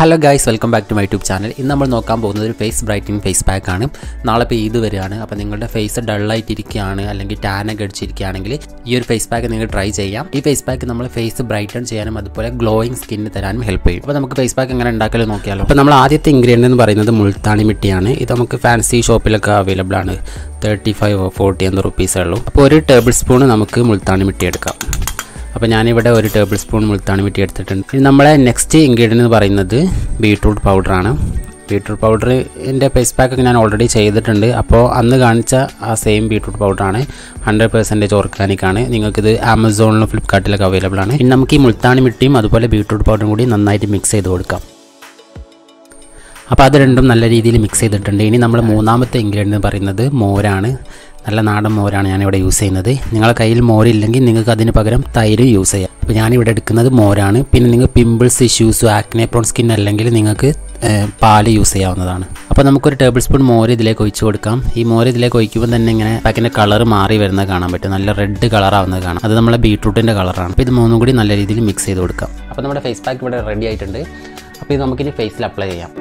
hello guys welcome back to my YouTube channel ഇന്ന് നമ്മൾ നോക്കാൻ പോകുന്നത് ഒരു ഫേസ് ബ്രൈറ്റനിങ് ഫേസ് പാക്ക് ആണ് നാളെ ഇപ്പോൾ ഈദ് വരികയാണ് അപ്പോൾ നിങ്ങളുടെ ഫേസ് ഡള്ളായിട്ടിരിക്കുകയാണ് അല്ലെങ്കിൽ ടാനൊക്കെ അടിച്ചിരിക്കുകയാണെങ്കിൽ ഈ ഒരു ഫേസ് പാക്ക് നിങ്ങൾ ട്രൈ ചെയ്യാം ഈ ഫേസ് പാക്ക് നമ്മൾ ഫേസ് ബ്രൈറ്റൺ ചെയ്യാനും അതുപോലെ ഗ്ലോയിങ് സ്കിന്ന് തരാനും ഹെൽപ്പ് ചെയ്യും അപ്പോൾ നമുക്ക് ഫേസ് പാക്ക് എങ്ങനെ ഉണ്ടാക്കലും നോക്കിയാലോ അപ്പോൾ നമ്മൾ ആദ്യത്തെ ഇൻഗ്രീഡിയൻ്റ് എന്ന് പറയുന്നത് മുൾത്താണി മിട്ടിയാണ് ഇത് നമുക്ക് ഫാൻസി ഷോപ്പിലൊക്കെ അവൈലബിൾ ആണ് തേർട്ടി ഫൈവ് ഫോർട്ടി എന്ന റുപ്പീസേ ഉള്ളൂ അപ്പോൾ ഒരു ടേബിൾ സ്പൂൺ നമുക്ക് മുൾത്താണി മിട്ടി എടുക്കാം അപ്പോൾ ഞാനിവിടെ ഒരു ടേബിൾ സ്പൂൺ മുൾത്താണി മിട്ടി എടുത്തിട്ടുണ്ട് ഇനി നമ്മളെ നെക്സ്റ്റ് ഇൻഗ്രീഡിയൻ്റ് എന്ന് പറയുന്നത് ബീട്രൂട്ട് പൗഡറാണ് ബീട്രൂട്ട് പൗഡറിൻ്റെ ഫേസ് പാക്കൊക്കെ ഞാൻ ഓൾറെഡി ചെയ്തിട്ടുണ്ട് അപ്പോൾ അന്ന് കാണിച്ച ആ സെയിം ബീട്രൂട്ട് പൗഡറാണ് ഹൺഡ്രഡ് പെർസെൻറ്റേജ് ഓർഗാനിക്കാണ് നിങ്ങൾക്കിത് ആമസോണിലും ഫ്ലിപ്കാർട്ടിലൊക്കെ അവൈലബിൾ ആണ് ഇനി നമുക്ക് ഈ മുൾത്താണി മിട്ടിയും അതുപോലെ ബീട്രൂട്ട് പൗഡറും കൂടി നന്നായിട്ട് മിക്സ് ചെയ്ത് കൊടുക്കാം അപ്പോൾ അത് രണ്ടും നല്ല രീതിയിൽ മിക്സ് ചെയ്തിട്ടുണ്ട് ഇനി നമ്മൾ മൂന്നാമത്തെ ഇൻഗ്രീഡിയൻ്റ് എന്ന് പറയുന്നത് മോരാണ് നല്ല നാടൻ മോരാണ് ഞാനിവിടെ യൂസ് ചെയ്യുന്നത് നിങ്ങളുടെ കയ്യിൽ മോരില്ലെങ്കിൽ നിങ്ങൾക്ക് അതിന് പകരം തൈര് യൂസ് ചെയ്യാം അപ്പോൾ ഞാനിവിടെ എടുക്കുന്നത് മോരാണ് പിന്നെ നിങ്ങൾ പിമ്പിൾസ് ഇഷ്യൂസോ ആക്നെ പ്രോൺ സ്കിൻ അല്ലെങ്കിൽ നിങ്ങൾക്ക് ഏഹ്, പാല് യൂസ് ചെയ്യാവുന്നതാണ് അപ്പോൾ നമുക്കൊരു ടേബിൾ സ്പൂൺ മോര് ഇതിലേക്ക് ഒഴിച്ച് കൊടുക്കാം ഈ മോര് ഇതിലേക്ക് ഒഴിക്കുമ്പോൾ തന്നെ ഇങ്ങനെ പാക്കിൻ്റെ കളർ മാറി വരുന്നത് കാണാൻ പറ്റും നല്ല റെഡ് കളറാവുന്നത് കാണാം അത് നമ്മളെ ബീട്രൂട്ടിൻ്റെ കളറാണ് അപ്പോൾ ഇത് മൂന്നും കൂടി നല്ല രീതിയിൽ മിക്സ് ചെയ്ത് കൊടുക്കാം അപ്പോൾ നമ്മുടെ ഫേസ് പാക്ക് ഇവിടെ റെഡി ആയിട്ടുണ്ട് അപ്പോൾ ഇത് നമുക്കിനി ഫേസിൽ അപ്ലൈ ചെയ്യാം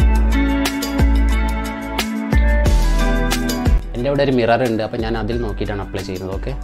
എൻ്റെ ഇവിടെ ഒരു മിറർ ഉണ്ട് അപ്പോൾ ഞാൻ അതിൽ നോക്കിയിട്ടാണ് അപ്ലൈ ചെയ്യുന്നത് ഓക്കെ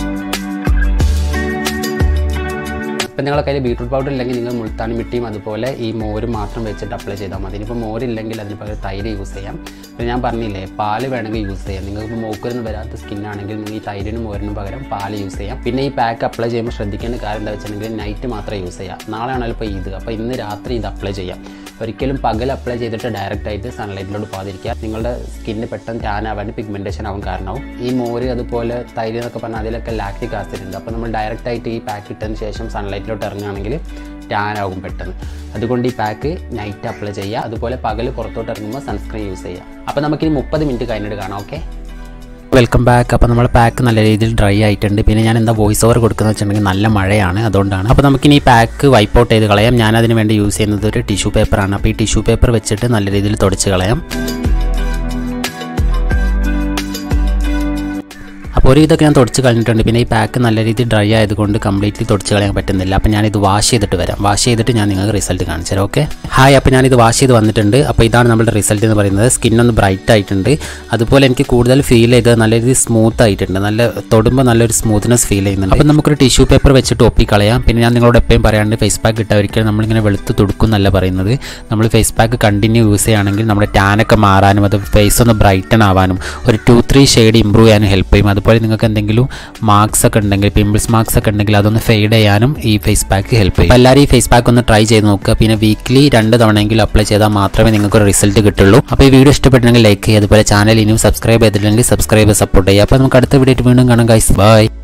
ഇപ്പം നിങ്ങളുടെ കയ്യിൽ ബീട്രൂട്ട് പൗഡർ ഇല്ലെങ്കിൽ നിങ്ങൾ മുൾത്താണി മിട്ടിയും അതുപോലെ ഈ മോര് മാത്രം വെച്ചിട്ട് അപ്ലൈ ചെയ്താൽ മതി ഇനിയിപ്പോൾ മോരില്ലെങ്കിൽ അതിന് പകരം തൈര് യൂസ് ചെയ്യാം പിന്നെ ഞാൻ പറഞ്ഞില്ലേ പാല് വേണമെങ്കിൽ യൂസ് ചെയ്യാം നിങ്ങൾക്ക് മൂക്കൊന്നും വരാത്ത സ്കിന്നാണെങ്കിൽ നിങ്ങൾ ഈ തൈരിനും മോരിനും പകരം പാല് യൂസ് ചെയ്യാം പിന്നെ ഈ പാക്ക് അപ്ലൈ ചെയ്യുമ്പോൾ ശ്രദ്ധിക്കേണ്ട കാര്യം എന്താ വെച്ചിട്ടുണ്ടെങ്കിൽ നൈറ്റ് മാത്രമേ യൂസ് ചെയ്യാം നാളെ ആണല്ലോ ഇപ്പോൾ ഇത് അപ്പോൾ ഇന്ന് രാത്രി ഇത് അപ്ലൈ ചെയ്യാം ഒരിക്കലും പകൽ അപ്ലൈ ചെയ്തിട്ട് ഡയറക്റ്റ് ആയിട്ട് സൺലൈറ്റിലോട്ട് പോകാതിരിക്കുക നിങ്ങളുടെ സ്കിന്നിന് പെട്ടെന്ന് ടാൻ ആവാൻ പിഗ്മെൻറ്റേഷൻ ആവാൻ കാരണമാവും ഈ മോര് അതുപോലെ തൈര് എന്നൊക്കെ പറഞ്ഞാൽ അതിലൊക്കെ ലാക്റ്റിക് ആസിഡ് ഉണ്ട് അപ്പോൾ നമ്മൾ ഡയറക്റ്റ് ആയിട്ട് ഈ പാക്ക് ഇട്ടതിന് ശേഷം സൺലൈറ്റിലോട്ട് ഇറങ്ങുകയാണെങ്കിൽ ടാൻ ആകും പെട്ടെന്ന് അതുകൊണ്ട് ഈ പാക്ക് നൈറ്റ് അപ്ലൈ ചെയ്യുക അതുപോലെ പകൽ പുറത്തോട്ട് ഇറങ്ങുമ്പോൾ സൺസ്ക്രീൻ യൂസ് ചെയ്യുക അപ്പോൾ നമുക്കിനി മുപ്പത് മിനിറ്റ് കഴിഞ്ഞിട്ട് കാണാം ഓക്കെ വെൽക്കം ബാക്ക് അപ്പോൾ നമ്മുടെ പാക്ക് നല്ല രീതിയിൽ ഡ്രൈ ആയിട്ടുണ്ട് പിന്നെ ഞാൻ എന്താ വോയിസ് ഓവർ കൊടുക്കുന്നത് വെച്ചിട്ടുണ്ടെങ്കിൽ നല്ല മഴയാണ് അതുകൊണ്ടാണ് അപ്പോൾ നമുക്കിനി ഈ പാക്ക് വൈപ്പ് ഔട്ട് ചെയ്ത് കളയാം ഞാൻ അതിന് വേണ്ടി യൂസ് ചെയ്യുന്നത് ഒരു ടിഷ്യൂ പേപ്പറാണ് അപ്പോൾ ഈ ടിഷ്യൂ പേപ്പർ വെച്ചിട്ട് നല്ല രീതിയിൽ തുടച്ച് കളയാം അപ്പോൾ ഒരു ഇതൊക്കെ ഞാൻ തുടച്ച് കളഞ്ഞിട്ടുണ്ട് പിന്നെ ഈ പാക്ക് നല്ല രീതിയിൽ ഡ്രൈ ആയതുകൊണ്ട് കംപ്ലീറ്റ്ലി തുടച്ച് കളയാൻ പറ്റുന്നില്ല അപ്പോൾ ഞാനിത് വാഷ് ചെയ്തിട്ട് വരാം വാഷ് ചെയ്തിട്ട് ഞാൻ നിങ്ങൾക്ക് റിസൾട്ട് കാണിച്ചു തരാം ഓക്കെ ഹായ് അപ്പോൾ ഞാനിത് വാഷ് ചെയ്ത് വന്നിട്ടുണ്ട് അപ്പോൾ ഇതാണ് നമ്മുടെ റിസൾട്ട് എന്ന് പറയുന്നത് സ്കിൻ ഒന്ന് ബ്രൈറ്റ് ആയിട്ടുണ്ട് അതുപോലെ എനിക്ക് കൂടുതൽ ഫീൽ ചെയ്തത് നല്ല രീതിയിൽ സ്മൂത്ത് ആയിട്ടുണ്ട് നല്ല തൊടുമ്പോൾ നല്ലൊരു സ്മൂത്ത്നെസ് ഫീൽ ചെയ്യുന്നുണ്ട് അപ്പോൾ നമുക്കൊരു ടിഷ്യൂ പേപ്പർ വെച്ചിട്ട് ഒപ്പിക്കളയാം പിന്നെ ഞാൻ നിങ്ങളോട് എപ്പോഴും പറയാണ്ട് ഫേസ് പാക്ക് ഇട്ട ഒരിക്കലും നമ്മളിങ്ങനെ വെളുത്ത് തുടുക്കും എന്നല്ല പറയുന്നത് നമ്മൾ ഫേസ് പാക്ക് കണ്ടിന്യൂ യൂസ് ചെയ്യുകയാണെങ്കിൽ നമ്മുടെ ടാനൊക്കെ മാറാനും അത് ഫേസ് ഒന്ന് ബ്രൈറ്റൺ ആവാനും ഒരു ടു ത്രീ ഷെയ്ഡ് ഇമ്പ്രൂവ് ചെയ്യാനും ഹെൽപ്പ് ചെയ്യും അതുപോലെ നിങ്ങൾക്ക് എന്തെങ്കിലും മാർക്സ് ഒക്കെ ഉണ്ടെങ്കിൽ പിമ്പിൾസ് മാർക്സ് ഒക്കെ ഉണ്ടെങ്കിൽ അതൊന്ന് ഫെയ്ഡ് ചെയ്യാനും ഈ ഫേസ് പാക്ക് ഹെൽപ്പ് ചെയ്യും അപ്പോൾ എല്ലാവരും ഈ ഫേസ് പാക്ക് ഒന്ന് ട്രൈ ചെയ്ത് നോക്കുക പിന്നെ വീക്ക്ലി രണ്ട് തവണയെങ്കിലും അപ്ലൈ ചെയ്താൽ മാത്രമേ നിങ്ങൾക്ക് ഒരു റിസൾട്ട് കിട്ടുള്ളൂ അപ്പോൾ ഈ വീഡിയോ ഇഷ്ടപ്പെട്ടിട്ടുണ്ടെങ്കിൽ ലൈക്ക് ചെയ്യുക അതുപോലെ ചാനൽ ഇനിയും സബ്സ്ക്രൈബ് ചെയ്തിട്ടുണ്ടെങ്കിൽ സബ്സ്ക്രൈബ് സപ്പോർട്ട് ചെയ്യുക അപ്പോൾ നമുക്ക് അടുത്ത വീഡിയോ വീണ്ടും കാണാം ഗൈസ് ബൈ